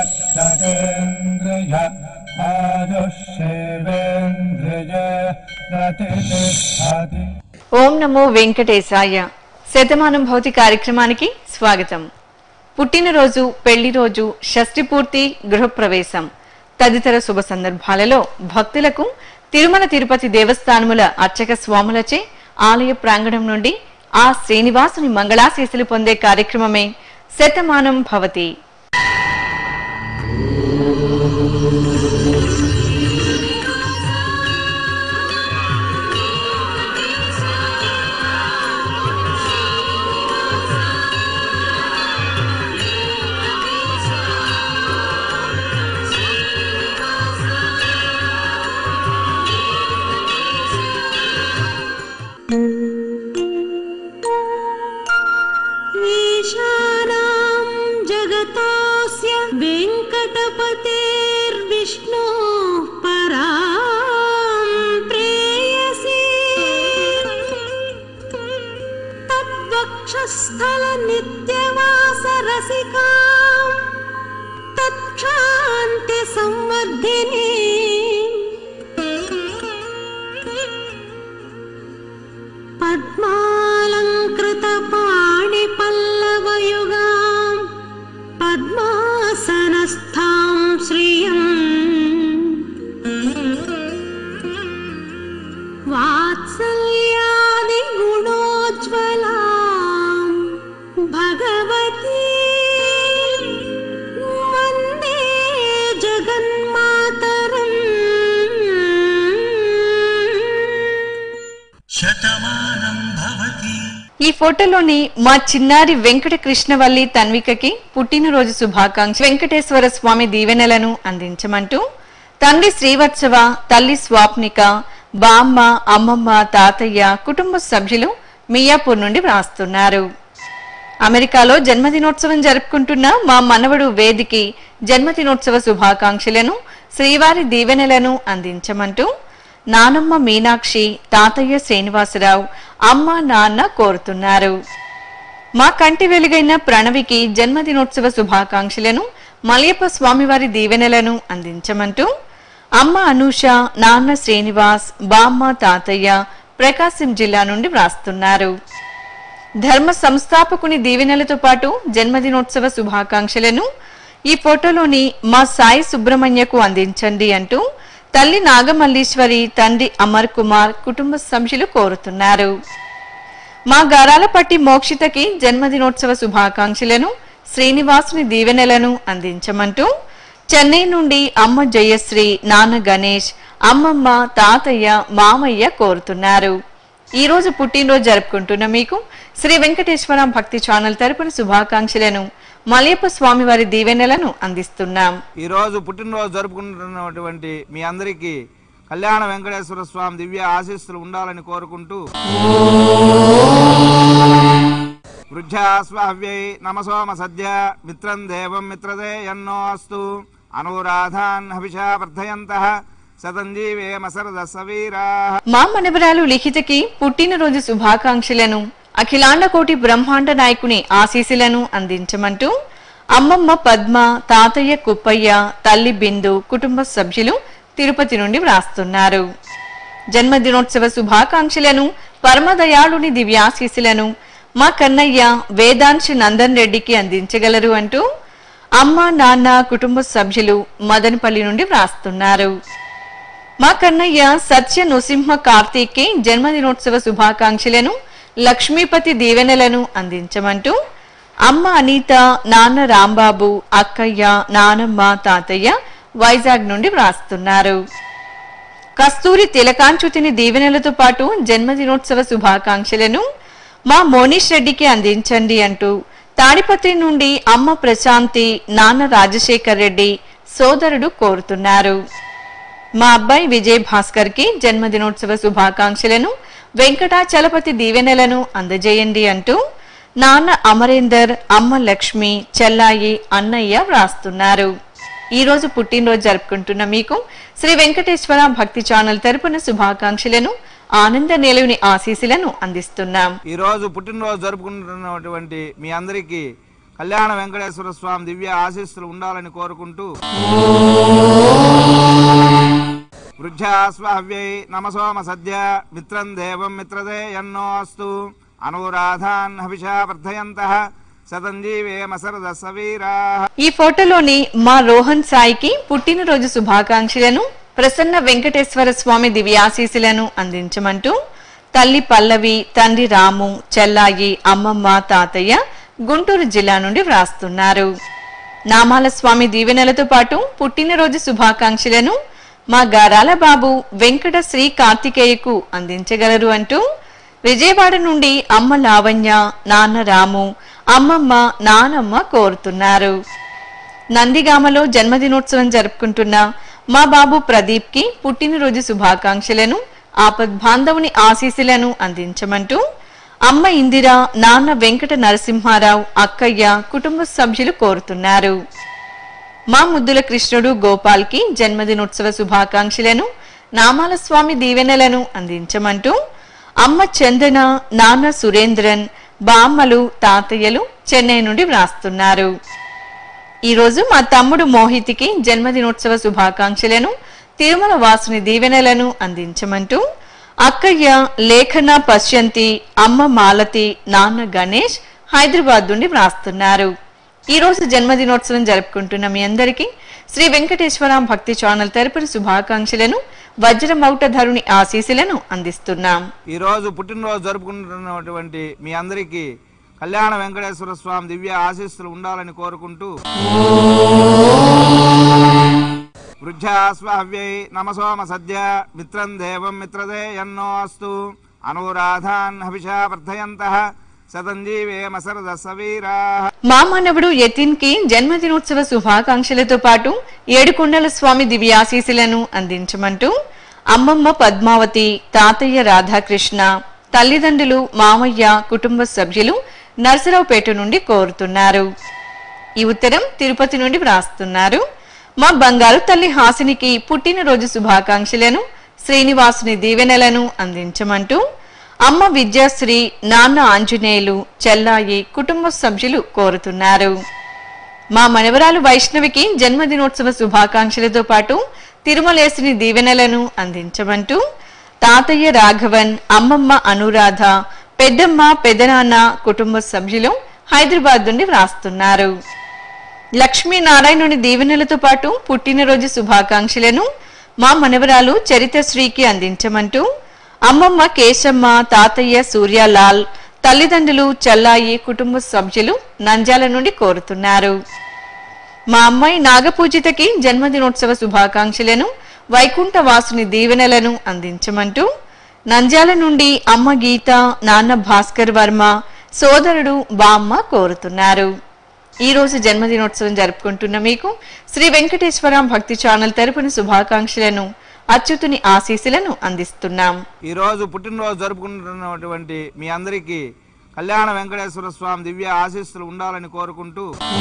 यक्षतेन्द्रिय आयुष्येवेन्द्रिय प्रतिष्ठति ఓం నమో వెంకటేశాయ శతమానం భౌతి కార్యక్రమానికి స్వాగతం పుట్టినరోజు పెళ్లి రోజు షష్ఠి పూర్తి గృహప్రవేశం తదితర శుభ సందర్భాలలో భక్తులకు తిరుమల తిరుపతి దేవస్థానముల అర్చక స్వాములచే ఆలయ ప్రాంగణం నుండి ఆ శ్రీనివాసుని మంగళాశీసులు పొందే కార్యక్రమమే శతమానం భవతి ईशानां जगतोऽस्य वेङ्कटपतेर्विष्णोः परां प्रेयसी तद्वक्षस्थलनित्यवासरसिकां तत्क्षान्तिसंवर्धिनी पद्मालङ्कृतपाणिपल्लवयुगाम् पद्मासनस्थां श्रियम् वात्सल्यादिगुणोज्ज्वलाम् भगवती वन्दे जगन्मातरम् ఈ ఫోటోలోని మా చిన్నారి వెంకట కృష్ణవల్లి తన్వికకి పుట్టినరోజు శుభాకాంక్ష వెంకటేశ్వర స్వామి దీవెనలను అందించమంటూ తండ్రి శ్రీవత్సవ తల్లి స్వాప్నిక బామ్మ అమ్మమ్మ తాతయ్య కుటుంబ సభ్యులు మియాపూర్ నుండి వ్రాస్తున్నారు అమెరికాలో జన్మదినోత్సవం జరుపుకుంటున్న మా మనవడు వేదికి జన్మదినోత్సవ శుభాకాంక్షలను శ్రీవారి దీవెనలను అందించమంటూ నానమ్మ మీనాక్షి తాతయ్య శ్రీనివాసరావు అమ్మ నాన్న కోరుతున్నారు మా కంటి వెలుగైన ప్రణవికి జన్మదినోత్సవ శుభాకాంక్షలను మలయప్ప స్వామివారి దీవెనలను అందించమంటూ అమ్మ అనూష నాన్న శ్రీనివాస్ బామ్మ తాతయ్య ప్రకాశం జిల్లా నుండి వ్రాస్తున్నారు ధర్మ సంస్థాపకుని దీవెనలతో పాటు జన్మదినోత్సవ శుభాకాంక్షలను ఈ ఫోటోలోని మా సాయి సుబ్రహ్మణ్యకు అందించండి అంటూ తల్లి నాగమల్లీశ్వరి తండ్రి అమర్ కుమార్ కుటుంబ సభ్యులు కోరుతున్నారు మా గారాలపట్టి మోక్షితకి జన్మదినోత్సవ శుభాకాంక్షలను శ్రీనివాసుని దీవెనలను అందించమంటూ చెన్నై నుండి అమ్మ జయశ్రీ నాన్న గణేష్ అమ్మమ్మ తాతయ్య మామయ్య కోరుతున్నారు ఈ రోజు పుట్టినరోజు జరుపుకుంటున్న మీకు శ్రీ వెంకటేశ్వర భక్తి ఛానల్ తరపున శుభాకాంక్షలను మలయప్ప స్వామివారి దీవెనలను అందిస్తున్నాం ఈ రోజు పుట్టినరోజు జరుపుకుంటున్నటువంటి మీ అందరికీ కళ్యాణ వెంకటేశ్వర స్వామి దివ్య ఆశీస్సులు ఉండాలని కోరుకుంటూ వృద్ధాస్వావ్యై నమసోమ సద్య మిత్రం దేవం మిత్రదే ఎన్నో అస్తు అనురాధాన్ హవిషా వర్ధయంత శతంజీవేమ సరద సవీరా మా మనవరాలు లిఖితకి పుట్టినరోజు శుభాకాంక్షలను అఖిలాండ కోటి బ్రహ్మాండ నాయకుని ఆశీస్సులను అందించమంటూ అమ్మమ్మ పద్మ తాతయ్య కుప్పయ్య తల్లి బిందు కుటుంబ సభ్యులు తిరుపతి నుండి వ్రాస్తున్నారు జన్మదినోత్సవ శుభాకాంక్షలను పరమదయాళుని దివ్యాశీస్సులను మా కన్నయ్య వేదాంశి నందన్ రెడ్డికి అందించగలరు అంటూ అమ్మ నాన్న కుటుంబ సభ్యులు మదనపల్లి నుండి వ్రాస్తున్నారు మా కన్నయ్య సత్య నృసింహ కార్తీక్కి జన్మదినోత్సవ శుభాకాంక్షలను లక్ష్మీపతి దీవెనలను అందించమంటూ అమ్మ అనీత నాన్న రాంబాబు అక్కయ్య నానమ్మ తాతయ్య వైజాగ్ నుండి వ్రాస్తున్నారు కస్తూరి తిలకాంచుతిని దీవెనలతో పాటు జన్మదినోత్సవ శుభాకాంక్షలను మా మోనీష్ రెడ్డికి అందించండి అంటూ తాడిపత్రి నుండి అమ్మ ప్రశాంతి నాన్న రాజశేఖర్ రెడ్డి సోదరుడు కోరుతున్నారు మా అబ్బాయి విజయ్ భాస్కర్ కి జన్మదినోత్సవ శుభాకాంక్షలను వెంకటాచలపతి దీవెనలను అందజేయండి అంటూ నాన్న అమరేందర్ అమ్మ లక్ష్మి చెల్లాయి అన్నయ్య వ్రాస్తున్నారు ఈ రోజు పుట్టినరోజు జరుపుకుంటున్న మీకు శ్రీ వెంకటేశ్వర భక్తి ఛానల్ తరపున శుభాకాంక్షలను ఆనంద నిలవుని ఆశీస్సులను అందిస్తున్నాం ఈ రోజు పుట్టినరోజు జరుపుకుంటున్నటువంటి మీ అందరికీ కళ్యాణ వెంకటేశ్వర స్వామి దివ్య ఆశీస్సులు ఉండాలని కోరుకుంటూ వృద్ధ్యాస్వావ్యై నమసోమ సద్య మిత్రం దేవం మిత్రదే ఎన్నో అస్తు అనురాధాన్ హవిషా వర్ధయంత శతంజీవేమ సరద సవీరా ఈ ఫోటోలోని మా రోహన్ సాయికి పుట్టినరోజు శుభాకాంక్షలను ప్రసన్న వెంకటేశ్వర స్వామి దివ్యాశీసులను అందించమంటూ తల్లి పల్లవి తండ్రి రాము చెల్లాయి అమ్మమ్మ తాతయ్య గుంటూరు జిల్లా నుండి వ్రాస్తున్నారు నామాల స్వామి దీవెనలతో పాటు పుట్టినరోజు శుభాకాంక్షలను మా గారాల బాబు వెంకట శ్రీ కార్తికేయకు అందించగలరు అంటూ విజయవాడ నుండి అమ్మ లావణ్య నాన్న రాము అమ్మమ్మ నానమ్మ కోరుతున్నారు నందిగామలో జన్మదినోత్సవం జరుపుకుంటున్న మా బాబు ప్రదీప్ కి పుట్టినరోజు శుభాకాంక్షలను ఆపద్బాంధవుని ఆశీస్సులను అందించమంటూ అమ్మ ఇందిర నాన్న వెంకట నరసింహారావు అక్కయ్య కుటుంబ సభ్యులు కోరుతున్నారు మా ముద్దుల కృష్ణుడు గోపాల్ కి జన్మదినోత్సవ శుభాకాంక్షలను నామాల స్వామి దీవెనలను అందించమంటూ అమ్మ చందన నాన్న సురేంద్రన్ బామ్మలు తాతయ్యలు చెన్నై నుండి వ్రాస్తున్నారు ఈ రోజు మా తమ్ముడు మోహిత్కి జన్మదినోత్సవ శుభాకాంక్షలను తిరుమల వాసుని దీవెనలను అందించమంటూ అక్కయ్య లేఖన పశ్యంతి అమ్మ మాలతి నాన్న గణేష్ హైదరాబాద్ నుండి వ్రాస్తున్నారు ఈ రోజు జన్మదినోత్సవం జరుపుకుంటున్న మీ అందరికీ శ్రీ వెంకటేశ్వర భక్తి ఛానల్ తరపున శుభాకాంక్షలను వజ్రమౌటధరుని ఆశీస్సులను అందిస్తున్నాం ఈ రోజు పుట్టినరోజు జరుపుకుంటున్నటువంటి మీ అందరికీ కళ్యాణ వెంకటేశ్వర స్వామి దివ్య ఆశీస్సులు ఉండాలని కోరుకుంటూ వృద్ధ్యాస్వావ్యై నమసోమ సద్య మిత్రం దేవం మిత్రదే ఎన్నో అస్తు అనురాధాన్ హవిషా వర్ధయంత శతంజీవేమ సరద సవీరా మా మనవడు యతిన్ కి జన్మదినోత్సవ శుభాకాంక్షలతో పాటు ఏడుకొండల స్వామి దివ్యాశీసులను అందించమంటూ అమ్మమ్మ పద్మావతి తాతయ్య రాధాకృష్ణ తల్లిదండ్రులు మామయ్య కుటుంబ సభ్యులు నర్సరావుపేట నుండి కోరుతున్నారు ఈ ఉత్తరం తిరుపతి నుండి వ్రాస్తున్నారు మా బంగారు తల్లి హాసినికి పుట్టినరోజు శుభాకాంక్షలను శ్రీనివాసుని దీవెనలను అందించమంటూ అమ్మ విద్యాశ్రీ నాన్న ఆంజనేయులు చెల్లాయి కుటుంబ సభ్యులు కోరుతున్నారు మా మనవరాలు వైష్ణవికి జన్మదినోత్సవ శుభాకాంక్షలతో పాటు తిరుమలేసుని దీవెనలను అందించమంటూ తాతయ్య రాఘవన్ అమ్మమ్మ అనురాధ పెద్దమ్మ పెదనాన్న కుటుంబ సభ్యులు హైదరాబాద్ నుండి వ్రాస్తున్నారు లక్ష్మీనారాయణుని దీవెనలతో పాటు పుట్టినరోజు శుభాకాంక్షలను మా మనవరాలు చరితశ్రీకి అందించమంటూ అమ్మమ్మ కేశమ్మ తాతయ్య సూర్యలాల్ తల్లిదండ్రులు చల్లాయి కుటుంబ సభ్యులు నంద్యాల నుండి కోరుతున్నారు మా అమ్మాయి నాగపూజితకి జన్మదినోత్సవ శుభాకాంక్షలను వైకుంఠ వాసుని దీవెనలను అందించమంటూ నంద్యాల నుండి అమ్మ గీత నాన్న భాస్కర్ వర్మ సోదరుడు బామ్మ కోరుతున్నారు ఈ రోజు జన్మదినోత్సవం జరుపుకుంటున్న మీకు శ్రీ వెంకటేశ్వర భక్తి ఛానల్ తరపున శుభాకాంక్షలను అచ్యుతుని ఆశీస్సులను అందిస్తున్నాం ఈ రోజు పుట్టినరోజు జరుపుకుంటున్నటువంటి మీ అందరికీ కళ్యాణ వెంకటేశ్వర స్వామి దివ్య ఆశీస్సులు ఉండాలని కోరుకుంటూ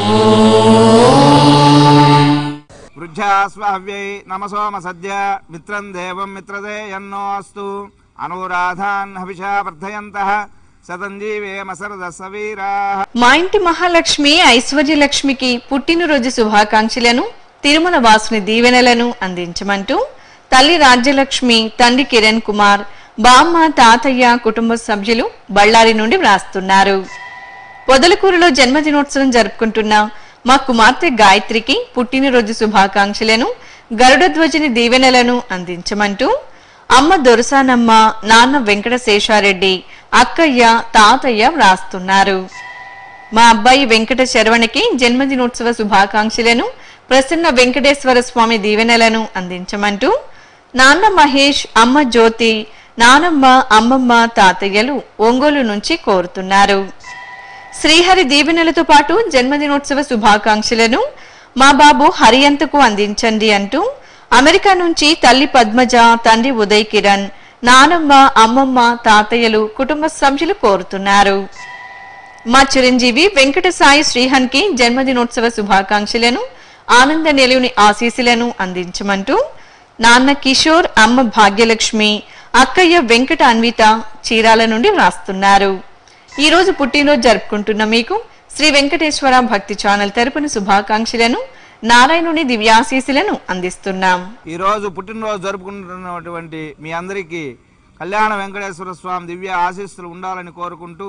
వృద్ధ్యాస్వావ్యై నమసోమ సద్య మిత్రం దేవం మిత్రదే ఎన్నో అస్తు అనురాధాన్ హవిషా వర్ధయంత శతంజీవేమ సరద సవీరా మా ఇంటి మహాలక్ష్మి ఐశ్వర్యలక్ష్మికి పుట్టినరోజు శుభాకాంక్షలను తిరుమల వాసుని దీవెనలను అందించమంటూ తల్లి రాజ్యలక్ష్మి తండ్రి కిరణ్ కుమార్ బామ్మ తాతయ్య కుటుంబ సభ్యులు బళ్ళారి నుండి వ్రాస్తున్నారు పొదలకూరులో జన్మదినోత్సవం జరుపుకుంటున్న మా కుమార్తె గాయత్రికి పుట్టినరోజు శుభాకాంక్షలను గరుడధ్వజని దీవెనలను అందించమంటూ అమ్మ దొరసానమ్మ నాన్న వెంకట శేషారెడ్డి అక్కయ్య తాతయ్య వ్రాస్తున్నారు మా అబ్బాయి వెంకట శరవణకి జన్మదినోత్సవ శుభాకాంక్షలను ప్రసన్న వెంకటేశ్వర స్వామి దీవెనలను అందించమంటూ నాన్న మహేష్ అమ్మ జ్యోతి నానమ్మ అమ్మమ్మ తాతయ్యలు ఒంగోలు నుంచి కోరుతున్నారు శ్రీహరి దీవెనలతో పాటు జన్మదినోత్సవ శుభాకాంక్షలను మా బాబు హరియంతకు అందించండి అంటూ అమెరికా నుంచి తల్లి పద్మజ తండ్రి ఉదయ్ కిరణ్ నానమ్మ అమ్మమ్మ తాతయ్యలు కుటుంబ సభ్యులు కోరుతున్నారు మా చిరంజీవి వెంకట సాయి శ్రీహన్ కి జన్మదినోత్సవ శుభాకాంక్షలను ఆనంద నిలయుని ఆశీస్సులను అందించమంటూ నాన్న కిషోర్ అమ్మ భాగ్యలక్ష్మి అక్కయ్య వెంకట అన్విత చీరాల నుండి వ్రాస్తున్నారు ఈ రోజు పుట్టినరోజు జరుపుకుంటున్న మీకు శ్రీ వెంకటేశ్వర భక్తి ఛానల్ తరపున శుభాకాంక్షలను నారాయణుని దివ్యాశీసులను అందిస్తున్నాం ఈ రోజు పుట్టినరోజు జరుపుకుంటున్నటువంటి మీ అందరికీ కళ్యాణ వెంకటేశ్వర స్వామి దివ్య ఆశీస్సులు ఉండాలని కోరుకుంటూ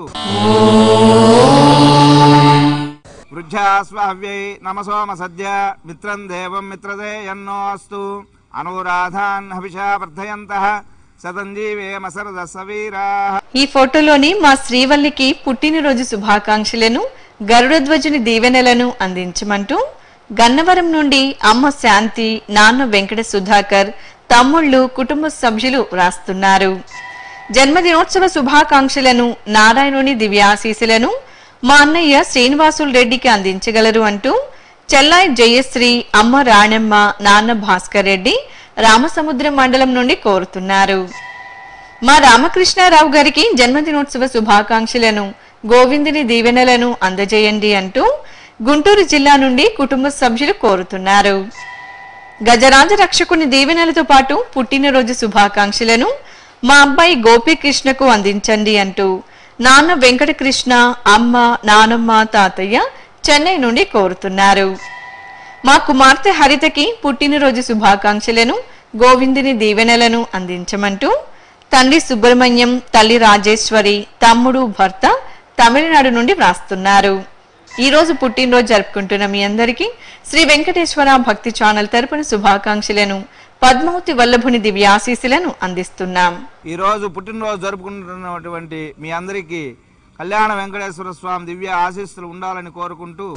వృద్ధాస్వావ్యై నమసోమ సద్య మిత్రం దేవం మిత్రదే ఎన్నో అస్తు అనురాధాన్ హవిషా వర్ధయంత సతంజీవేమ సరద సవీరా ఈ ఫోటోలోని మా శ్రీవల్లికి పుట్టినరోజు శుభాకాంక్షలను గరుడధ్వజుని దీవెనలను అందించమంటూ గన్నవరం నుండి అమ్మ శాంతి నాన్న వెంకట సుధాకర్ తమ్ముళ్ళు కుటుంబ సభ్యులు రాస్తున్నారు జన్మదినోత్సవ శుభాకాంక్షలను నారాయణుని దివ్యాశీసులను మా అన్నయ్య శ్రీనివాసులు రెడ్డికి అందించగలరు అంటూ చెల్లాయి జయశ్రీ అమ్మ రాణమ్మ నాన్న భాస్కర్ రెడ్డి రామసముద్రం మండలం నుండి కోరుతున్నారు మా రామకృష్ణారావు గారికి జన్మదినోత్సవ శుభాకాంక్షలను గోవిందుని దీవెనలను అందజేయండి అంటూ గుంటూరు జిల్లా నుండి కుటుంబ సభ్యులు కోరుతున్నారు గజరాజ రక్షకుని దీవెనలతో పాటు పుట్టినరోజు శుభాకాంక్షలను మా అబ్బాయి గోపీకృష్ణకు అందించండి అంటూ నాన్న వెంకటకృష్ణ అమ్మ నానమ్మ తాతయ్య చెన్నై నుండి కోరుతున్నారు మా కుమార్తె హరితకి పుట్టినరోజు శుభాకాంక్షలను గోవిందుని దీవెనలను అందించమంటూ తండ్రి సుబ్రహ్మణ్యం తల్లి రాజేశ్వరి తమ్ముడు భర్త తమిళనాడు నుండి వ్రాస్తున్నారు ఈ రోజు పుట్టినరోజు జరుపుకుంటున్న మీ అందరికీ శ్రీ వెంకటేశ్వర భక్తి ఛానల్ తరపున శుభాకాంక్షలను పద్మావతి వల్లభుని దివ్యాశీసులను అందిస్తున్నాం ఈ రోజు పుట్టినరోజు జరుపుకుంటున్నటువంటి మీ అందరికీ కళ్యాణ వెంకటేశ్వర స్వామి దివ్య ఆశీస్సులు ఉండాలని కోరుకుంటూ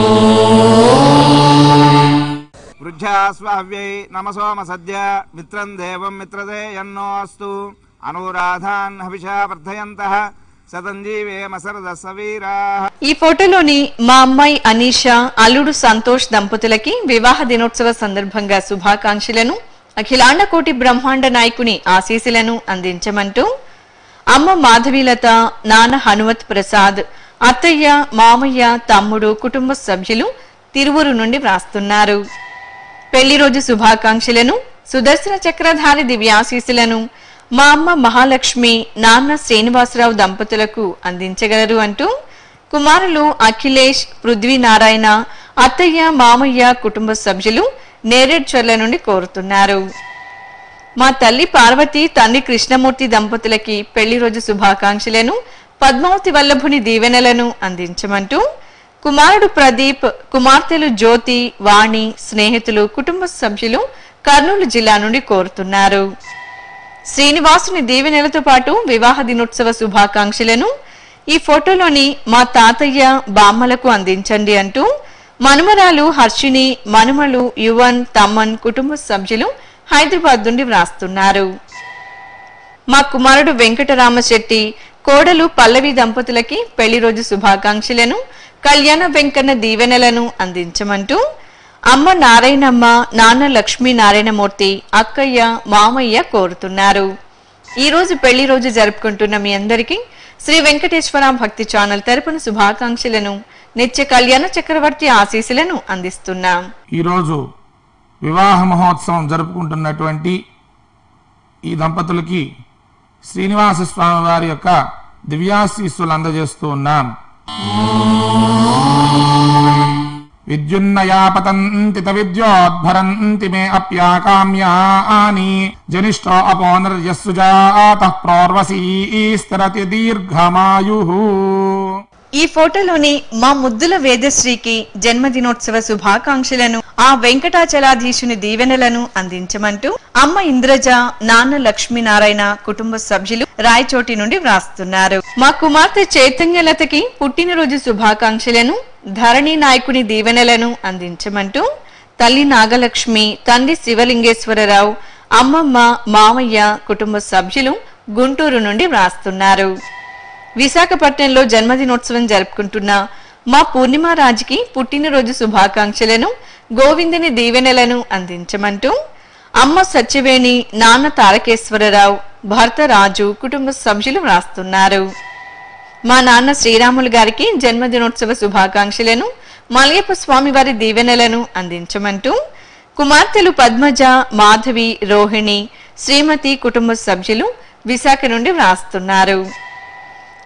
వృద్ధాస్వావ్యై నమసోమ సద్య మిత్రం దేవం మిత్రదే ఎన్నో అస్తు అనురాధాన్ హవిషా వర్ధయంత సతంజీవేమ సరద సవీరా ఈ ఫోటోలోని మా అమ్మాయి అనీష అల్లుడు సంతోష్ దంపతులకి వివాహ దినోత్సవ సందర్భంగా శుభాకాంక్షలను అఖిలాండ కోటి బ్రహ్మాండ నాయకుని ఆశీస్సులను అందించమంటూ అమ్మ మాధవీలత నాన్న హనుమత్ ప్రసాద్ అత్తయ్య మామయ్య తమ్ముడు కుటుంబ సభ్యులు తిరువురు నుండి వ్రాస్తున్నారు పెళ్లి రోజు శుభాకాంక్షలను సుదర్శన చక్రధారి దివ్యాశీసులను మా అమ్మ మహాలక్ష్మి నాన్న శ్రీనివాసరావు దంపతులకు అందించగలరు అంటూ కుమారులు అఖిలేష్ పృథ్వీనారాయణ అత్తయ్య మామయ్య కుటుంబ సభ్యులు నేరేడ్చర్ల నుండి కోరుతున్నారు మా తల్లి పార్వతి తండ్రి కృష్ణమూర్తి దంపతులకి పెళ్లి రోజు శుభాకాంక్షలను పద్మావతి వల్లభుని దీవెనలను అందించమంటూ కుమారుడు ప్రదీప్ కుమార్తెలు జ్యోతి వాణి స్నేహితులు కుటుంబ సభ్యులు కర్నూలు జిల్లా నుండి కోరుతున్నారు శ్రీనివాసుని దీవెనలతో పాటు వివాహ దినోత్సవ శుభాకాంక్షలను ఈ ఫోటోలోని మా తాతయ్య బామ్మలకు అందించండి అంటూ మనుమరాలు హర్షిని మనుమలు యువన్ తమ్మన్ కుటుంబ సభ్యులు హైదరాబాద్ నుండి వ్రాస్తున్నారు మా కుమారుడు వెంకటరామ శెట్టి కోడలు పల్లవి దంపతులకి పెళ్లి రోజు శుభాకాంక్షలను కళ్యాణ వెంకన్న దీవెనలను అందించమంటూ అమ్మ నారాయణమ్మ నాన్న లక్ష్మీ నారాయణమూర్తి అక్కయ్య మామయ్య కోరుతున్నారు ఈ రోజు పెళ్లి రోజు జరుపుకుంటున్న మీ అందరికీ శ్రీ వెంకటేశ్వర భక్తి ఛానల్ తరపున శుభాకాంక్షలను నిత్య కళ్యాణ చక్రవర్తి ఆశీస్సులను అందిస్తున్నాం ఈరోజు వివాహ మహోత్సవం జరుపుకుంటున్నటువంటి ఈ దంపతులకి శ్రీనివాస స్వామి వారి యొక్క దివ్యాశీస్సులు అందజేస్తూ ఉన్నాం విద్యున్నయా పతంతి విద్యోద్భరంతి మే అప్యాకామ్యాని జనిష్టో అపోనర్యస్సుజాత ప్రోర్వసీ స్థిరతి దీర్ఘమాయు ఈ ఫోటోలోని మా ముద్దుల వేదశ్రీకి జన్మదినోత్సవ శుభాకాంక్షలను ఆ వెంకటాచలాధీశుని దీవెనలను అందించమంటూ అమ్మ ఇంద్రజ నాన్న లక్ష్మీనారాయణ కుటుంబ సభ్యులు రాయచోటి నుండి వ్రాస్తున్నారు మా కుమార్తె చైతన్యలతకి పుట్టినరోజు శుభాకాంక్షలను ధరణి నాయకుని దీవెనలను అందించమంటూ తల్లి నాగలక్ష్మి తండ్రి శివలింగేశ్వరరావు అమ్మమ్మ మామయ్య కుటుంబ సభ్యులు గుంటూరు నుండి వ్రాస్తున్నారు విశాఖపట్నంలో జన్మదినోత్సవం జరుపుకుంటున్న మా పూర్ణిమ రాజుకి పుట్టినరోజు శుభాకాంక్షలను గోవిందుని దీవెనలను అందించమంటూ అమ్మ సత్యవేణి నాన్న తారకేశ్వరరావు భర్త రాజు కుటుంబ సభ్యులు వ్రాస్తున్నారు మా నాన్న శ్రీరాములు గారికి జన్మదినోత్సవ శుభాకాంక్షలను మలయప్ప స్వామి వారి దీవెనలను అందించమంటూ కుమార్తెలు పద్మజ మాధవి రోహిణి శ్రీమతి కుటుంబ సభ్యులు విశాఖ నుండి వ్రాస్తున్నారు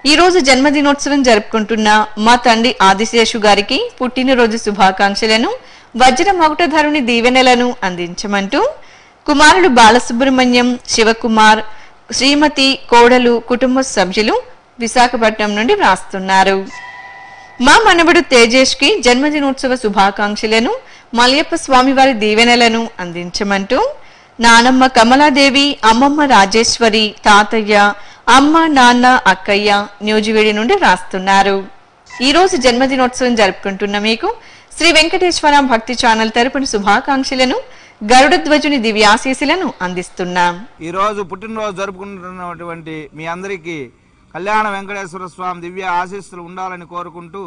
ఈ రోజు జన్మదినోత్సవం జరుపుకుంటున్న మా తండ్రి ఆదిశేషు గారికి పుట్టినరోజు శుభాకాంక్షలను వజ్ర మకుటధరుని దీవెనలను అందించమంటూ కుమారుడు బాలసుబ్రహ్మణ్యం శివకుమార్ శ్రీమతి కోడలు కుటుంబ సభ్యులు విశాఖపట్నం నుండి వ్రాస్తున్నారు మా మనవడు తేజేష్ కి జన్మదినోత్సవ శుభాకాంక్షలను మలయప్ప స్వామివారి దీవెనలను అందించమంటూ నానమ్మ కమలాదేవి అమ్మమ్మ రాజేశ్వరి తాతయ్య అమ్మ నాన్న అక్కయ్య న్యూజివేడి నుండి రాస్తున్నారు ఈ రోజు జన్మదినోత్సవం జరుపుకుంటున్న మీకు శ్రీ వెంకటేశ్వర భక్తి ఛానల్ తరపున శుభాకాంక్షలను గరుడ ధ్వజుని దివ్యాశీసులను అందిస్తున్నాం ఈ రోజు పుట్టినరోజు జరుపుకుంటున్నటువంటి మీ అందరికీ కళ్యాణ వెంకటేశ్వర స్వామి దివ్య ఆశీస్సులు ఉండాలని కోరుకుంటూ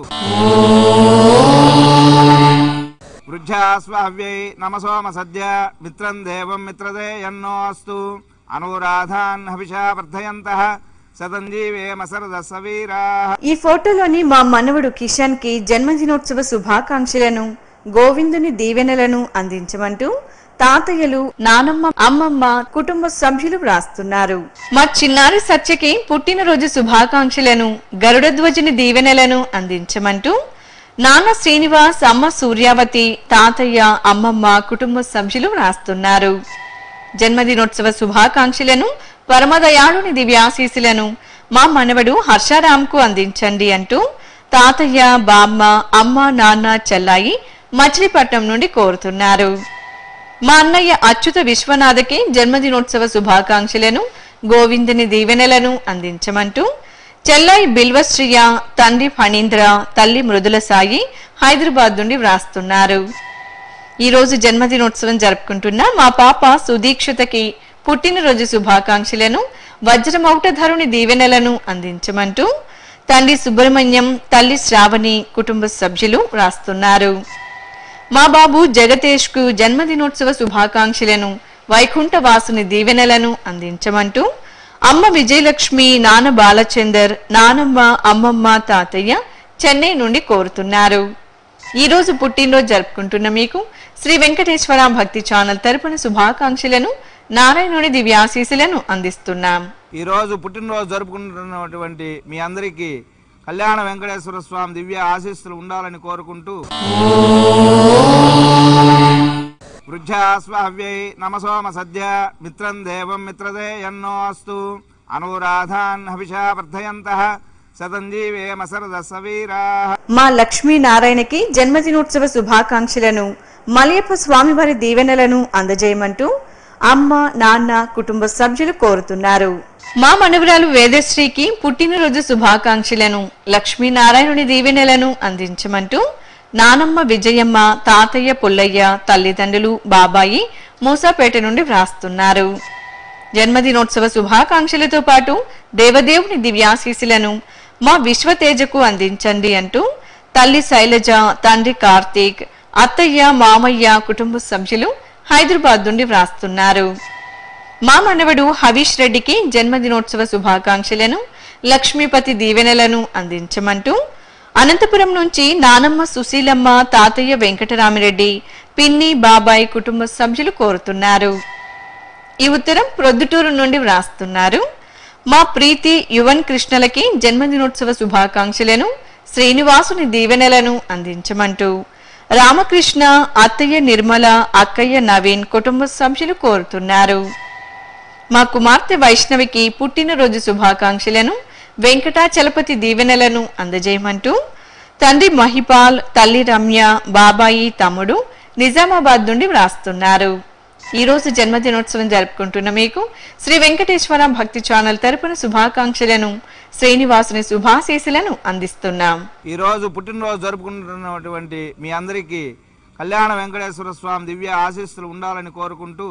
వృద్ధాస్వావ్యై నమసోమ సద్య మిత్రం దేవం మిత్రదే ఎన్నో అస్తు అనురాధాన్ హవిషా వర్ధయంత సతంజీవేమ సరద సవీరా ఈ ఫోటోలోని మా మనవడు కిషన్ కి జన్మదినోత్సవ శుభాకాంక్షలను గోవిందుని దీవెనలను అందించమంటూ తాతయ్యలు నానమ్మ అమ్మమ్మ కుటుంబ సభ్యులు వ్రాస్తున్నారు మా చిన్నారి సత్యకి పుట్టినరోజు శుభాకాంక్షలను గరుడ ధ్వజుని దీవెనలను అందించమంటూ నాన్న శ్రీనివాస్ అమ్మ సూర్యావతి తాతయ్య అమ్మమ్మ కుటుంబ సభ్యులు వ్రాస్తున్నారు జన్మదినోత్సవ శుభాకాంక్షలను పరమదయాళుని దివ్యాశీసులను మా మనవడు హర్షారాంకు అందించండి అంటూ తాతయ్య బామ్మ అమ్మ నాన్న చెల్లాయి మచిలీపట్నం నుండి కోరుతున్నారు మా అన్నయ్య అచ్యుత విశ్వనాథకి జన్మదినోత్సవ శుభాకాంక్షలను గోవిందుని దీవెనలను అందించమంటూ చెల్లాయి బిల్వశ్రియ తండ్రి ఫణీంద్ర తల్లి మృదుల సాయి హైదరాబాద్ నుండి వ్రాస్తున్నారు ఈ రోజు జన్మదినోత్సవం జరుపుకుంటున్న మా పాప సుదీక్షతకి పుట్టినరోజు శుభాకాంక్షలను వజ్రమౌటధరుని దీవెనలను అందించమంటూ తండ్రి సుబ్రహ్మణ్యం తల్లి శ్రావణి కుటుంబ సభ్యులు రాస్తున్నారు మా బాబు జగతేష్ కు జన్మదినోత్సవ శుభాకాంక్షలను వైకుంఠ వాసుని దీవెనలను అందించమంటూ అమ్మ విజయలక్ష్మి నాన్న బాలచందర్ నానమ్మ అమ్మమ్మ తాతయ్య చెన్నై నుండి కోరుతున్నారు ఈ రోజు పుట్టినరోజు జరుపుకుంటున్న మీకు శ్రీ వెంకటేశ్వర భక్తి ఛానల్ తరపున శుభాకాంక్షలను నారాయణుని దివ్యాశీసులను అందిస్తున్నాం ఈ రోజు పుట్టినరోజు జరుపుకుంటున్నటువంటి మీ అందరికీ కళ్యాణ వెంకటేశ్వర స్వామి దివ్య ఆశీస్సులు ఉండాలని కోరుకుంటూ వృద్ధాస్వావ్యై నమసోమ సద్య మిత్రం దేవం మిత్రదే ఎన్నో అస్తు అనురాధాన్ హవిషా వర్ధయంత సతంజీవేమ సరద సవీరా మా లక్ష్మీనారాయణకి జన్మదినోత్సవ శుభాకాంక్షలను మలయప్ప స్వామివారి దీవెనలను అందజేయమంటూ అమ్మ నాన్న కుటుంబ సభ్యులు కోరుతున్నారు మా మనవరాలు వేదశ్రీకి పుట్టినరోజు శుభాకాంక్షలను లక్ష్మీనారాయణుని దీవెనలను అందించమంటూ నానమ్మ విజయమ్మ తాతయ్య పుల్లయ్య తల్లిదండ్రులు బాబాయి మూసాపేట నుండి వ్రాస్తున్నారు జన్మదినోత్సవ శుభాకాంక్షలతో పాటు దేవదేవుని దివ్యాశీసులను మా విశ్వతేజకు అందించండి అంటూ తల్లి శైలజ తండ్రి కార్తీక్ అత్తయ్య మామయ్య కుటుంబ సభ్యులు హైదరాబాద్ నుండి వ్రాస్తున్నారు మా మనవడు హవీష్ రెడ్డికి జన్మదినోత్సవ శుభాకాంక్షలను లక్ష్మీపతి దీవెనలను అందించమంటూ అనంతపురం నుంచి నానమ్మ సుశీలమ్మ తాతయ్య వెంకటరామిరెడ్డి పిన్ని బాబాయ్ కుటుంబ సభ్యులు కోరుతున్నారు ఈ ఉత్తరం ప్రొద్దుటూరు నుండి వ్రాస్తున్నారు మా ప్రీతి యువన్ కృష్ణలకి జన్మదినోత్సవ శుభాకాంక్షలను శ్రీనివాసుని దీవెనలను అందించమంటూ రామకృష్ణ అత్తయ్య నిర్మల అక్కయ్య నవీన్ కుటుంబ సభ్యులు కోరుతున్నారు మా కుమార్తె వైష్ణవికి పుట్టినరోజు శుభాకాంక్షలను వెంకటాచలపతి దీవెనలను అందజేయమంటూ తండ్రి మహిపాల్ తల్లి రమ్య బాబాయి తమ్ముడు నిజామాబాద్ నుండి వ్రాస్తున్నారు ఈ రోజు జన్మదినోత్సవం జరుపుకుంటున్న మీకు శ్రీ వెంకటేశ్వర భక్తి ఛానల్ తరపున శుభాకాంక్షలను శ్రీనివాసుని శుభాశీసులను అందిస్తున్నాం ఈ రోజు పుట్టినరోజు జరుపుకుంటున్నటువంటి మీ అందరికీ కళ్యాణ వెంకటేశ్వర స్వామి దివ్య ఆశీస్సులు ఉండాలని కోరుకుంటూ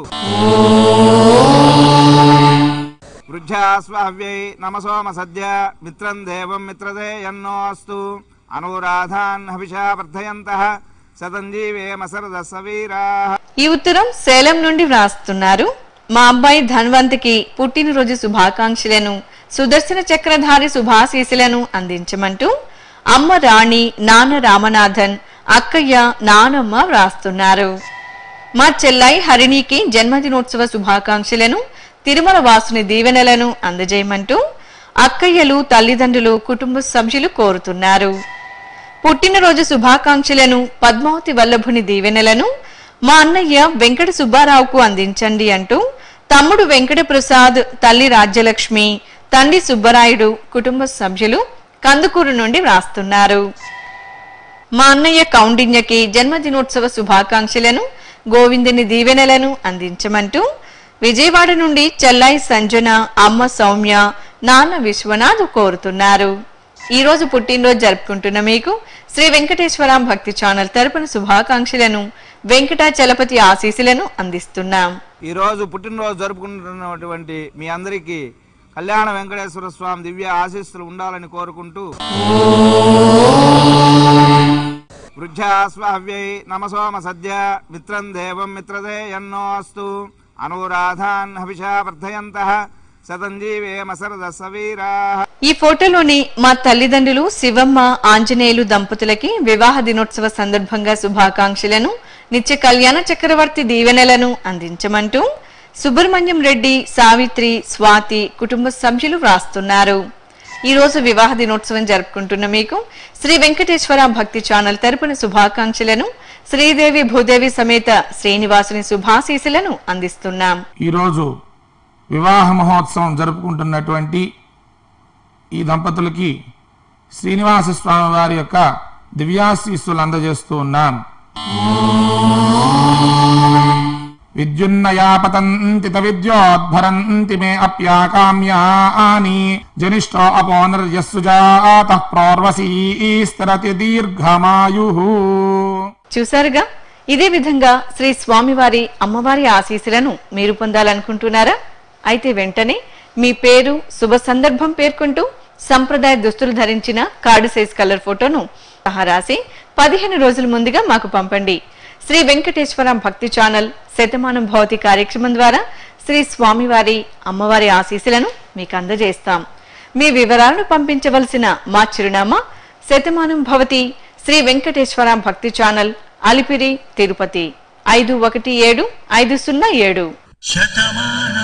వృద్ధాస్వావ్యై నమసోమ సద్య మిత్రం దేవం మిత్రదే ఎన్నో అస్తు అనురాధాన్ హవిషా వర్ధయంత సతంజీవేమ సరద సవీరా ఈ ఉత్తరం సేలం నుండి వ్రాస్తున్నారు మా అబ్బాయి ధన్వంతికి పుట్టినరోజు శుభాకాంక్షలను సుదర్శన చక్రధారి శుభాశీసులను అందించమంటూ అమ్మ రాణి నాన్న రామనాథన్ అక్కయ్య నానమ్మ వ్రాస్తున్నారు మా చెల్లాయి హరిణికి జన్మదినోత్సవ శుభాకాంక్షలను తిరుమల వాసుని దీవెనలను అందజేయమంటూ అక్కయ్యలు తల్లిదండ్రులు కుటుంబ సభ్యులు కోరుతున్నారు పుట్టినరోజు శుభాకాంక్షలను పద్మావతి వల్లభుని దీవెనలను మా అన్నయ్య వెంకట సుబ్బారావుకు అందించండి అంటూ తమ్ముడు వెంకట ప్రసాద్ తల్లి రాజ్యలక్ష్మి తండ్రి సుబ్బరాయుడు కుటుంబ సభ్యులు కందుకూరు నుండి వ్రాస్తున్నారు మా అన్నయ్య కౌండిన్యకి జన్మదినోత్సవ శుభాకాంక్షలను గోవిందుని దీవెనలను అందించమంటూ విజయవాడ నుండి చెల్లాయి సంజన అమ్మ సౌమ్య నాన్న విశ్వనాథ్ కోరుతున్నారు ఈ రోజు పుట్టినరోజు జరుపుకుంటున్న మీకు శ్రీ వెంకటేశ్వర భక్తి ఛానల్ తరపున శుభాకాంక్షలను వెంకటాచలపతి ఆశీస్సులను అందిస్తున్నాం ఈ రోజు పుట్టినరోజు జరుపుకుంటున్నటువంటి మీ అందరికీ కళ్యాణ వెంకటేశ్వర స్వామి దివ్య ఆశీస్సులు ఉండాలని కోరుకుంటూ వృద్ధాస్వావ్యై నమసోమ సద్య మిత్రం దేవం మిత్రదే ఎన్నోస్తు అనురాధాన్ హవిషా వర్ధయంత శతంజీవేమ సరద సవీరా ఈ ఫోటోలోని మా తల్లిదండ్రులు శివమ్మ ఆంజనేయులు దంపతులకి వివాహ దినోత్సవ సందర్భంగా శుభాకాంక్షలను నిత్య కళ్యాణ చక్రవర్తి దీవెనలను అందించమంటూ సుబ్రహ్మణ్యం రెడ్డి సావిత్రి స్వాతి కుటుంబ సభ్యులు వ్రాస్తున్నారు ఈ రోజు వివాహ దినోత్సవం జరుపుకుంటున్న మీకు శ్రీ వెంకటేశ్వర భక్తి ఛానల్ తరపున శుభాకాంక్షలను శ్రీదేవి భూదేవి సమేత శ్రీనివాసుని శుభాశీసులను అందిస్తున్నాం ఈరోజు వివాహ మహోత్సవం జరుపుకుంటున్నటువంటి ఈ దంపతులకి శ్రీనివాస స్వామి వారి యొక్క దివ్యాశీస్సులు అందజేస్తూ ఉన్నాం విద్యున్నయా పతంతి విద్యోద్భరంతి మే అప్యాకామ్యాని జనిష్టో అపోనర్యస్సుజాత ప్రోర్వసీస్తరతి దీర్ఘమాయు చూశారుగా ఇదే విధంగా శ్రీ స్వామివారి అమ్మవారి ఆశీస్సులను మీరు పొందాలనుకుంటున్నారా అయితే వెంటనే మీ పేరు శుభ సందర్భం పేర్కొంటూ సంప్రదాయ దుస్తులు ధరించిన కార్డు సైజ్ కలర్ ఫోటోను సహా రాసి పదిహేను రోజుల ముందుగా మాకు పంపండి శ్రీ వెంకటేశ్వర భక్తి ఛానల్ శతమానం భవతి కార్యక్రమం ద్వారా శ్రీ స్వామివారి అమ్మవారి ఆశీస్సులను మీకు అందజేస్తాం మీ వివరాలను పంపించవలసిన మా చిరునామా శతమానం భవతి శ్రీ వెంకటేశ్వర భక్తి ఛానల్ అలిపిరి తిరుపతి ఐదు ఒకటి ఏడు ఐదు సున్నా ఏడు శతమానం